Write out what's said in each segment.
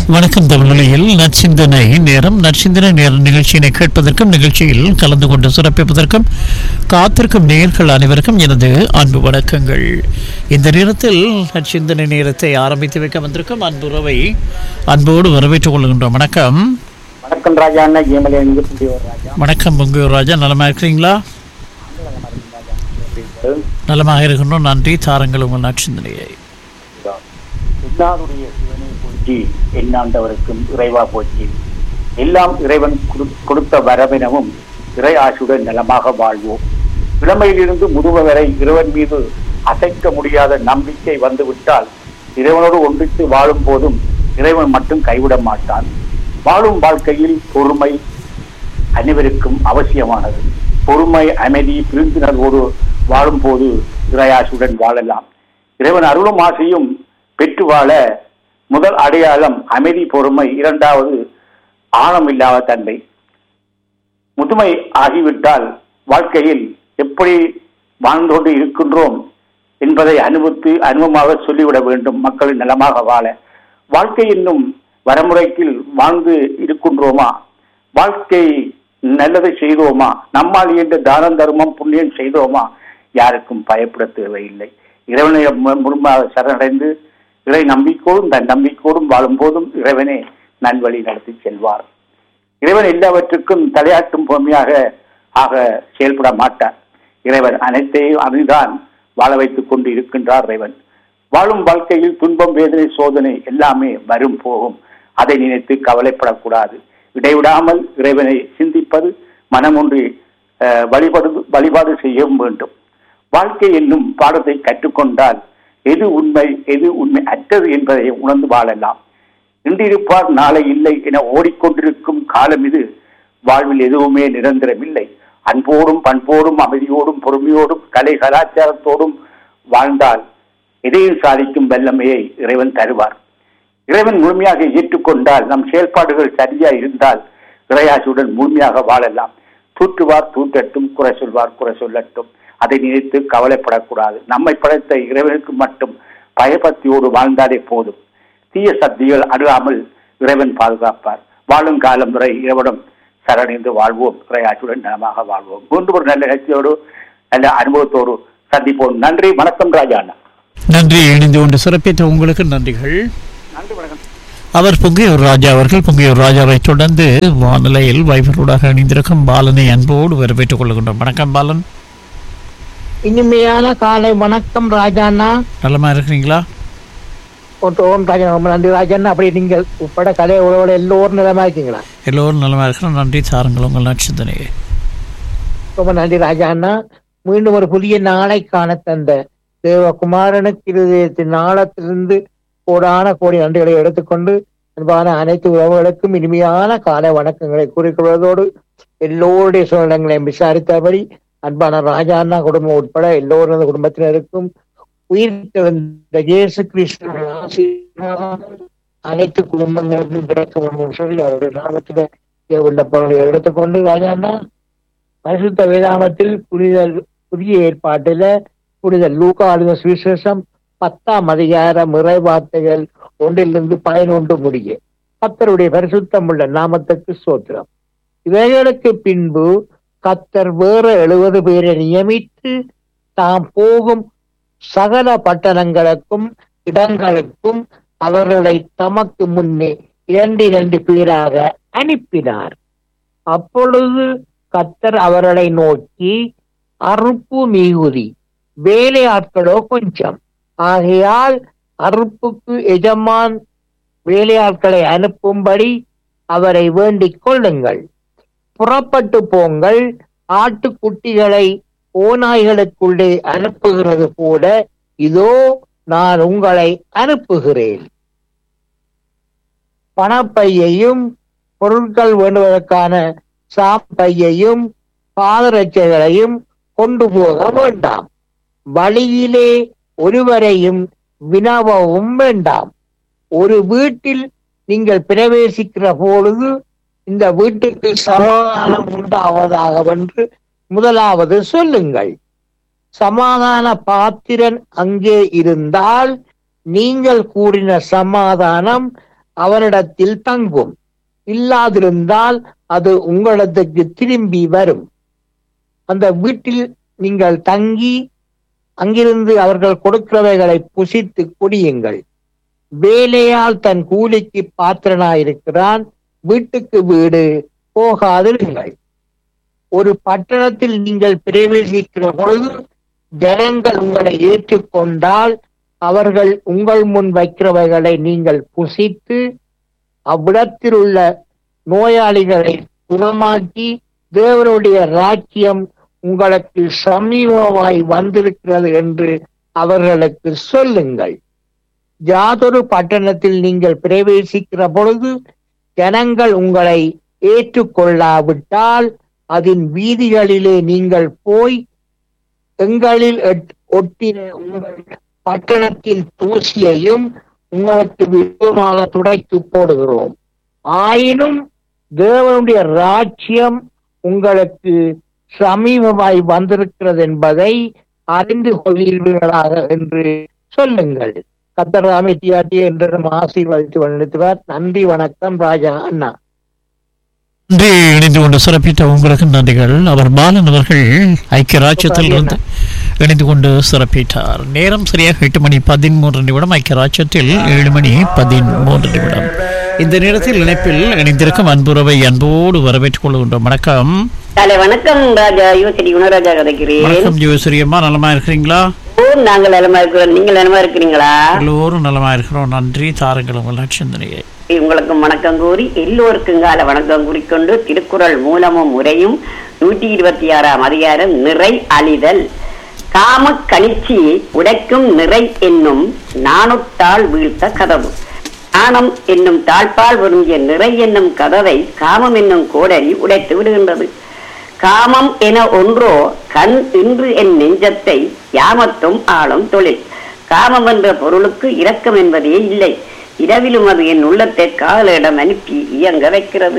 வணக்கம் தமிழ்நிலையில் நற்சிந்தனை நேரம் நற்சிந்தனை நேர நிகழ்ச்சியினை கேட்பதற்கும் நிகழ்ச்சியில் கலந்து கொண்டு சிறப்பிப்பதற்கும் காத்திருக்கும் நேர்கள் அனைவருக்கும் எனது அன்பு வணக்கங்கள் இந்த நேரத்தில் நற்சிந்தனை நேரத்தை ஆரம்பித்து வைக்க வந்திருக்கும் அன்புறவை அன்போடு வரவேற்றுக் கொள்கின்றோம் வணக்கம் வணக்கம் ராஜா அண்ணா ஜெயமலை புள்ளி ஒரு ராஜா வணக்கம் பொங்கு ராஜா நலமாக இருக்கிறீங்களா நலமாக இருக்கின்றோம் நன்றி தாருங்கள் உங்கள் நற்சிந்தனையை இன்னாருடைய சிவனை போற்றி எண்ணாண்டவருக்கும் இறைவா போற்றி எல்லாம் இறைவன் கொடு- கொடுத்த வரவினமும் இறை ஆசுடன் நலமாக வாழ்வோம் இளமையிலிருந்து முதுமை வரை இறைவன் மீது அசைக்க முடியாத நம்பிக்கை வந்துவிட்டால் இறைவனோடு ஒன்றித்து வாழும் போதும் இறைவன் மட்டும் கைவிட மாட்டான் வாழும் வாழ்க்கையில் பொறுமை அனைவருக்கும் அவசியமானது பொறுமை அமைதி புரிந்துணர்வோடு வாழும்போது இறையாசுடன் வாழலாம் இறைவன் அருளும் ஆசையும் பெற்று வாழ முதல் அடையாளம் அமைதி பொறுமை இரண்டாவது ஆழம் இல்லாத தன்மை முதுமை ஆகிவிட்டால் வாழ்க்கையில் எப்படி வாழ்ந்து கொண்டு இருக்கின்றோம் என்பதை அனுபவித்து அனுபவமாக சொல்லிவிட வேண்டும் மக்களின் நலமாக வாழ வாழ்க்கை என்னும் வரமுறைக்கில் வாழ்ந்து இருக்கின்றோமா வாழ்க்கை நல்லதை செய்தோமா நம்மால் இயன்ற தானம் தர்மம் புண்ணியம் செய்தோமா யாருக்கும் பயப்பட தேவையில்லை இறைவனை மு- முழுமையாக சரணடைந்து இறை நம்பிக்கோடும் தன் நம்பிக்கோடும் வாழும் போதும் இறைவனே நல்வழி நடத்தி செல்வார் இறைவன் எல்லாவற்றுக்கும் தலையாட்டும் பொறுமையாக ஆக செயல்பட மாட்டார் இறைவன் அனைத்தையும் அறிந்தான் வாழ வைத்துக் கொண்டு இருக்கின்றார் இறைவன் வாழும் வாழ்க்கையில் துன்பம் வேதனை சோதனை எல்லாமே வரும் போகும் அதை நினைத்து கவலைப்படக்கூடாது இடைவிடாமல் இறைவனை சிந்திப்பது மனம் ஒன்றி அஹ், வழிபடு வழிபாடு செய்யவும் வேண்டும் வாழ்க்கை என்னும் பாடத்தை கற்றுக்கொண்டால் எது உண்மை எது உண்மை அற்றது என்பதை உணர்ந்து வாழலாம் இன்றிருப்பார் நாளை இல்லை என ஓடிக்கொண்டிருக்கும் காலம் இது வாழ்வில் எதுவுமே நிரந்தரமில்லை அன்போடும் பண்போடும் அமைதியோடும் பொறுமையோடும் கலை கலாச்சாரத்தோடும் வாழ்ந்தால் எதையும் சாதிக்கும் வல்லமையை இறைவன் தருவார் இறைவன் முழுமையாக ஏற்றுக்கொண்டால் நம் செயல்பாடுகள் சரியா இருந்தால் இறையாசியுடன் முழுமையாக வாழலாம் தூற்றுவார் தூற்றட்டும் குறை சொல்வார் குறை சொல்லட்டும் அதை நினைத்து கவலைப்படக்கூடாது நம்மை படைத்த இறைவனுக்கு மட்டும் பயபக்தியோடு வாழ்ந்தாலே போதும் தீய சக்திகள் அணுகாமல் இறைவன் பாதுகாப்பார் வாழும் காலம் வரை இறைவனும் சரணிந்து வாழ்வோம் இறையாட்சியுடன் நலமாக வாழ்வோம் மீண்டும் ஒரு நல்ல நிகழ்ச்சியோடு நல்ல அனுபவத்தோடு சந்திப்போம் நன்றி வணக்கம் ராஜா அண்ணா நன்றி இணைந்து கொண்டு சிறப்பித்த உங்களுக்கு நன்றிகள் நன்றி வணக்கம் அவர் பொங்கையூர் ராஜா அவர்கள் பொங்கையூர் ராஜாவை தொடர்ந்து வானிலையில் வைபரோடாக இணைந்திருக்கும் பாலனை அன்போடு வரவேற்றுக் கொள்கின்றோம் வணக்கம் பாலன் இனிமையான காலை வணக்கம் ராஜாண்ணா நலமா இருக்கிறீங்களா ஓம் ஓம் ராஜா ரொம்ப நன்றி ராஜாண்ணா அப்படி நீங்கள் உட்பட கலை உறவோட எல்லோரும் நிலமா இருக்கீங்களா எல்லோரும் நலமா இருக்கிறோம் நன்றி தாருங்கள் உங்கள் நட்சத்திரையை ரொம்ப நன்றி ராஜாண்ணா மீண்டும் ஒரு புதிய நாளை காண தந்த தேவகுமாரனுக்கு இருதயத்தின் நாளத்திலிருந்து கோடான கோடி நன்றிகளை எடுத்துக்கொண்டு அன்பான அனைத்து உறவுகளுக்கும் இனிமையான காலை வணக்கங்களை கூறிக்கொள்வதோடு எல்லோருடைய சூழ்நிலைகளையும் விசாரித்தபடி அன்பான ராஜாண்ணா குடும்பம் உட்பட எல்லோரது குடும்பத்தினருக்கும் உயிர் தெழுந்த இயேசு கிறிஸ்துவின் ஆசீர்வாதம் அனைத்து குடும்பங்களுக்கும் கிடைக்க வேண்டும் சொல்லி அவருடைய நாமத்தில் உள்ள பொருளை எடுத்துக்கொண்டு ராஜாண்ணா பரிசுத்த வேதாமத்தில் புனித புதிய ஏற்பாட்டில புனித லூகா அழுத சுவிசேஷம் பத்தாம் அதிகார முறை வார்த்தைகள் ஒன்றிலிருந்து பதினொன்று முடிய கத்தருடைய பரிசுத்தம் உள்ள நாமத்துக்கு சோத்திரம் இவைகளுக்கு பின்பு கத்தர் வேற எழுபது பேரை நியமித்து தாம் போகும் சகல பட்டணங்களுக்கும் இடங்களுக்கும் அவர்களை தமக்கு முன்னே இரண்டு இரண்டு பேராக அனுப்பினார் அப்பொழுது கத்தர் அவர்களை நோக்கி அறுப்பு மிகுதி வேலையாட்களோ கொஞ்சம் ஆகையால் அறுப்புக்கு எஜமான் வேலையாட்களை அனுப்பும்படி அவரை வேண்டிக் கொள்ளுங்கள் புறப்பட்டு போங்கள் ஆட்டுக்குட்டிகளை ஓநாய்களுக்குள்ளே அனுப்புகிறது போல இதோ நான் உங்களை அனுப்புகிறேன் பணப்பையையும் பொருட்கள் வேண்டுவதற்கான சாப்பையையும் பாதரட்சைகளையும் கொண்டு போக வேண்டாம் வழியிலே ஒருவரையும் வினவவும் வேண்டாம் ஒரு வீட்டில் நீங்கள் பிரவேசிக்கிற பொழுது இந்த வீட்டுக்கு சமாதானம் உண்டாவதாக என்று முதலாவது சொல்லுங்கள் சமாதான பாத்திரன் அங்கே இருந்தால் நீங்கள் கூறின சமாதானம் அவனிடத்தில் தங்கும் இல்லாதிருந்தால் அது உங்களிடத்துக்கு திரும்பி வரும் அந்த வீட்டில் நீங்கள் தங்கி அங்கிருந்து அவர்கள் கொடுக்கிறவைகளை புசித்து குடியுங்கள் வேலையால் தன் கூலிக்கு பாத்திரனாயிருக்கிறான் வீட்டுக்கு வீடு போகாதிருங்கள் ஒரு பட்டணத்தில் நீங்கள் பிரவேசிக்கிற பொழுது ஜனங்கள் உங்களை ஏற்றுக்கொண்டால் அவர்கள் உங்கள் முன் வைக்கிறவைகளை நீங்கள் புசித்து அவ்விடத்தில் உள்ள நோயாளிகளை குணமாக்கி தேவனுடைய ராஜ்யம் உங்களுக்கு சமீபமாய் வந்திருக்கிறது என்று அவர்களுக்கு சொல்லுங்கள் யாதொரு பட்டணத்தில் நீங்கள் பிரவேசிக்கிற பொழுது ஜனங்கள் உங்களை ஏற்றுக்கொள்ளாவிட்டால் அதன் வீதிகளிலே நீங்கள் போய் எங்களில் எட்- ஒட்டின உங்கள் பட்டணத்தின் தூசியையும் உங்களுக்கு விருப்பமாக துடைத்து போடுகிறோம் ஆயினும் தேவனுடைய ராஜ்யம் உங்களுக்கு சமீபமாய் வந்திருக்கிறது என்பதை அறிந்து கொள்வீர்களாக என்று சொல்லுங்கள் கத்தர் அமைத்தியாட்டி என்று நம்ம ஆசீர்வதித்து வழிநடத்துவார் நன்றி வணக்கம் ராஜா அண்ணா நன்றி இணைந்து கொண்டு சிறப்பித்த உங்களுக்கு நன்றிகள் அவர் பாலன் அவர்கள் ஐக்கிய ராஜ்யத்தில் இருந்து இணைந்து கொண்டு சிறப்பித்தார் நேரம் சரியாக எட்டு மணி பதிமூன்று நிமிடம் ஐக்கிய ராஜ்யத்தில் ஏழு மணி பதிமூன்று நிமிடம் இந்த நேரத்தில் இணைப்பில் இணைந்திருக்கும் அன்புறவை அன்போடு வரவேற்றுக் கொள்கின்றோம் வணக்கம் காலை வணக்கம் ராஜா யோசரி குணராஜா கதைக்கிறேன் வணக்கம் ஜோசிரி அம்மா நலமா இருக்கிறீங்களா ஓ நாங்கள் நலமா இருக்கிறோம் நீங்கள் நலமா இருக்கிறீங்களா எல்லோரும் நலமா இருக்கிறோம் நன்றி தாருங்கள் உங்கள் சிந்தனையை உங்களுக்கும் வணக்கம் கூறி எல்லோருக்கும் கால வணக்கம் கூறிக்கொண்டு திருக்குறள் மூலமும் முறையும் நூற்றி இருபத்தி ஆறாம் அதிகாரம் நிறை அழிதல் காம கணிச்சி உடைக்கும் நிறை என்னும் நாணுத்தாள் வீழ்த்த கதவு நாணம் என்னும் தாழ்பால் பொருந்திய நிறை என்னும் கதவை காமம் என்னும் கோடரி உடைத்து விடுகின்றது காமம் என ஒன்றோ கண் இன்று என் நெஞ்சத்தை யாமத்தும் ஆளும் தொழில் காமம் என்ற பொருளுக்கு இரக்கம் என்பதே இல்லை இரவிலும் அது என் உள்ளத்தை காதலிடம் அனுப்பி இயங்க வைக்கிறது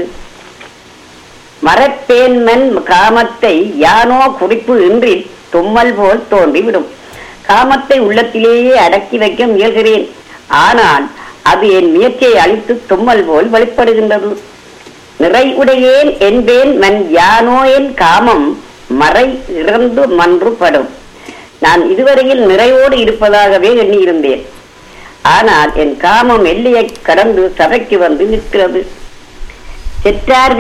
மரப்பேன்மன் காமத்தை யானோ குறிப்பு இன்றி தும்மல் போல் தோன்றிவிடும் காமத்தை உள்ளத்திலேயே அடக்கி வைக்க முயல்கிறேன் ஆனால் அது என் முயற்சியை அழித்து தும்மல் போல் வெளிப்படுகின்றது நிறை உடையேன் என்பேன் மன் யானோ என் காமம் மறை இறந்து மன்றுபடும் நான் இதுவரையில் நிறைவோடு இருப்பதாகவே எண்ணியிருந்தேன் ஆனால் என் காமம் எல்லையை கடந்து சபைக்கு வந்து நிற்கிறது செற்றார்